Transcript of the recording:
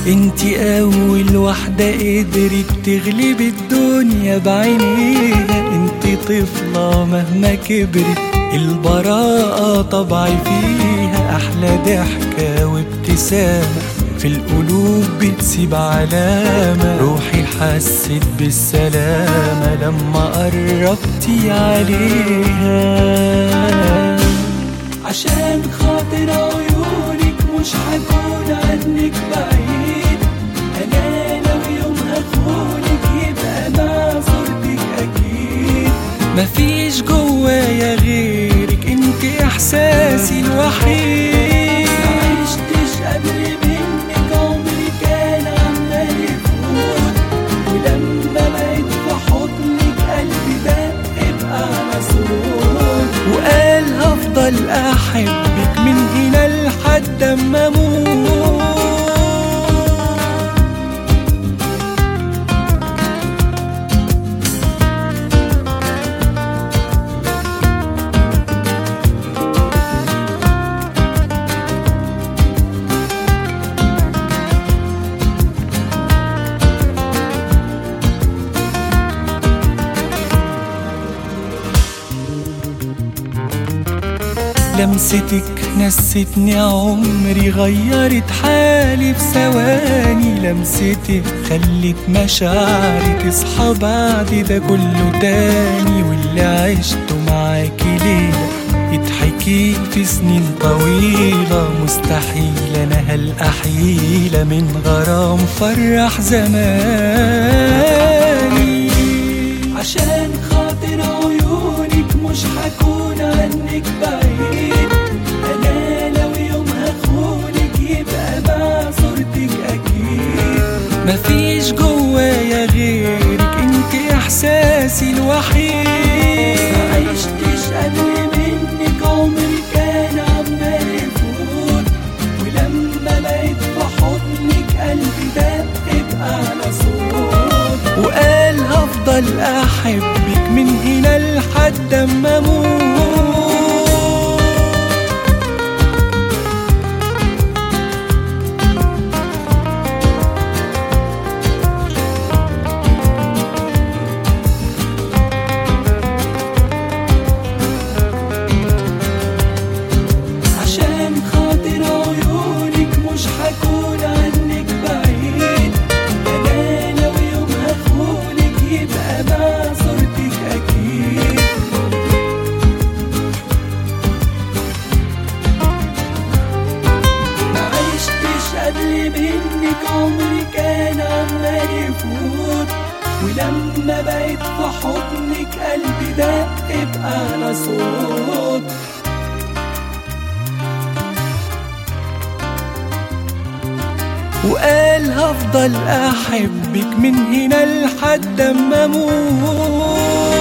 انتي اول واحدة قدرت تغلب الدنيا بعينيها انتي طفلة مهما كبرت البراءة طبعي فيها احلى ضحكة وابتسامة في القلوب بتسيب علامة روحي حست بالسلامة لما قربتي عليها عشان خاطر عيونك مش هكون عنك بعيد انا لو يوم هخونك يبقى مع صورتك اكيد مفيش جوايا غيرك انت احساسي الوحيد معيشتش قبل منك عمري كان عمال يفوت ولما بقيت في حضنك قلبي دق بأعلى صوت وقال هفضل احبك من هنا لحد اما اموت لمستك نستني عمري غيرت حالي في ثواني لمستك خلت مشاعري تصحى بعد ده كله تاني واللي عشته معاكي ليلة يتحكي في سنين طويلة مستحيل أنا هالأحيلة من غرام فرح زماني عشان خاطر عيونك مش هكون عنك بعيد انا لو يوم هخونك يبقى مع صورتك اكيد مفيش جوايا غيرك انت احساسي الوحيد معيشتش قبل منك عمري كان عمال يفوت ولما بقيت في حضنك قلبي دق بأعلى صوت وقال هفضل احبك من هنا لحد اما اموت عشان خاطر عيونك مش هكون عنك بعيد انا لو يوم هخونك يبقى مع صورتك اكيد معيشتش قبل منك عمري كان عمال يفوت ولما بقيت في حضنك قلبي دق بأعلى صوت وقال هفضل احبك من هنا لحد اما اموت